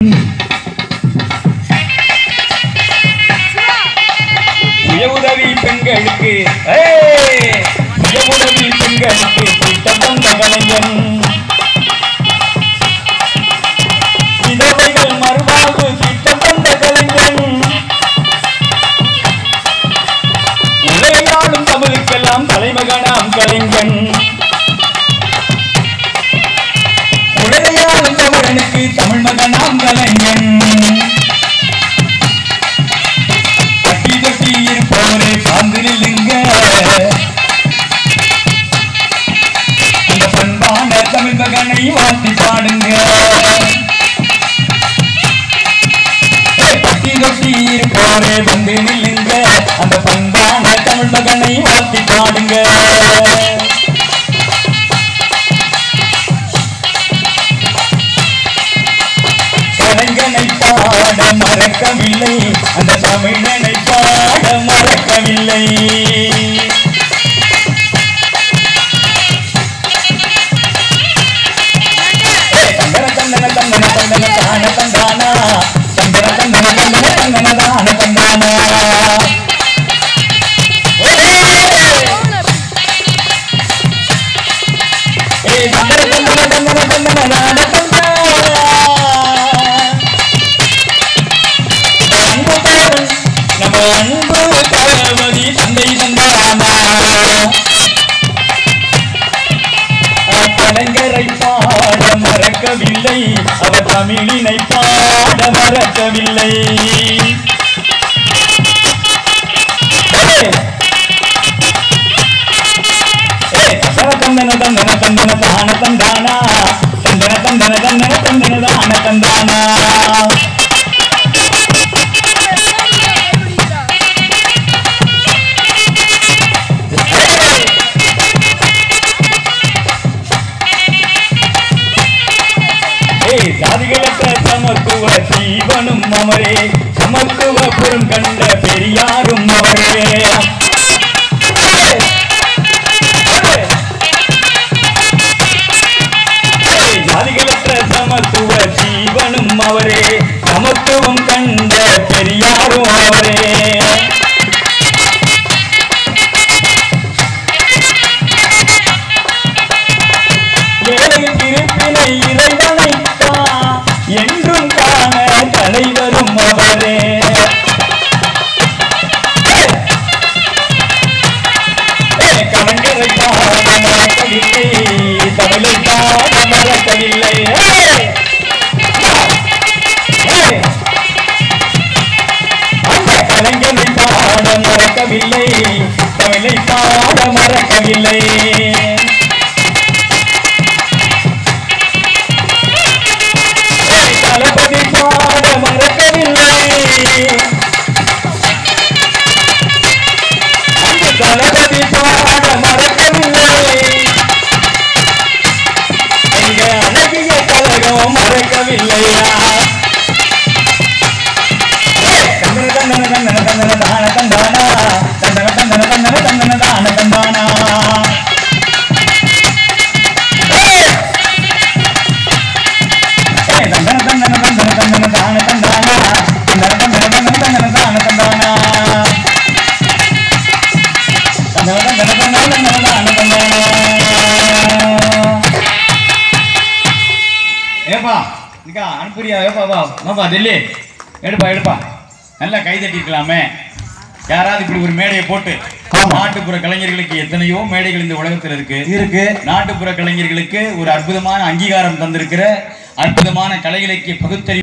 சுய உதவி பெண்களுக்கு ஏய்! சுய உதவி பெண்களுக்கு திட்டம் தந்த கலைஞன் விதவைகள் மறுவாழ்வு திட்டம் தந்த கலைஞன் உலகையாளும் தமிழுக்கெல்லாம் தலைமகனாம் கலைஞன் உலகையாளும் தமிழனுக்கு தமிழ் மகனாம் கலைஞன் தட்டி தட்டி இருப்பவரே சார்ந்து நில்லுங்க அந்த பண்பான தமிழ் மகனை வாழ்த்தி பாடுங்க ஏய், தட்டி தொட்டி இருப்பவரே வந்து நில்லுங்க அந்த பண்பான தமிழ் மகனை வாழ்த்தி பாடுங்க கலைஞனை பாட மறக்கவில்லை அந்த தமிழனை பாட மறக்கவில்லை ஏய், தந்தன தந்தன தந்தன தந்தன தான தந்தானா தந்தன தந்தன தந்தன தந்தன தான தந்தானா ஏய், தந்தன தந்தன தந்தன தந்தன தான தந்தானா அன்பு பாரு, நம்ம அன்பு தளபதி தந்தை தந்தானா கலைஞரை பாட மறக்கவில்லை அவர் தமிழினை பாட மறக்கவில்லை ஏய்! ஏய், தந்தன தந்தன தந்தன தான தந்தானா தந்தன தந்தன தந்தன தந்தன தான தந்தானா ஏய், ஜாதிகளற்ற சமத்துவ ஜீவனும் அவரே சமத்துவ புறம் கண்ட பெரியாரும் அவரே ஏய், ஜாதிகளற்ற சமத்துவ ஜீவனும் அவரே சமத்துவம் கண்ட பெரியாரும் அவரே ஏழை திருப்பினை இறைவனை என்றும் காண தலைவரும் அவரே ஏய், கலைஞரை பாட மறக்கவில்லை தமிழை பாட மறக்கவில்லை ஏய்! ஏய்! அந்த கலைஞரை பாட மறக்கவில்லை தமிழை பாட மறக்கவில்லை தளபதி பாட மறக்கவில்லை அந்த தளபதி பாட மறக்கவில்லை எங்க அழகிய கழகம் மறக்கவில்லையா தந்தன தந்தன தந்தன தந்தன தான தந்தானா தந்தன தந்தன தந்தன தந்தன தான தந்தானா ஏய், தந்தன தந்தன தந்தன தந்தன தான தந்தானா தந்தன தந்தன தந்தன தந்தன தான தந்தானா தந்தன தந்தன தந்தன தந்தன தான தந்தானா ஏப்பா இருக்கா அனுப்புறியா ஏப்பா வா வாப்பா டெல்லி எடுப்பா எடுப்பா நல்லா கை தட்டிருக்கலாமே யாராவது இப்படி ஒரு மேடையை போட்டு நாட்டுப்புற கலைஞர்களுக்கு எத்தனையோ மேடைகள் இந்த உலகத்தில் இருக்கு இருக்கு நாட்டுப்புற கலைஞர்களுக்கு ஒரு அற்புதமான அங்கீகாரம் தந்திருக்கிற அற்புதமான கலை இலக்கிய பகுத்தறிவு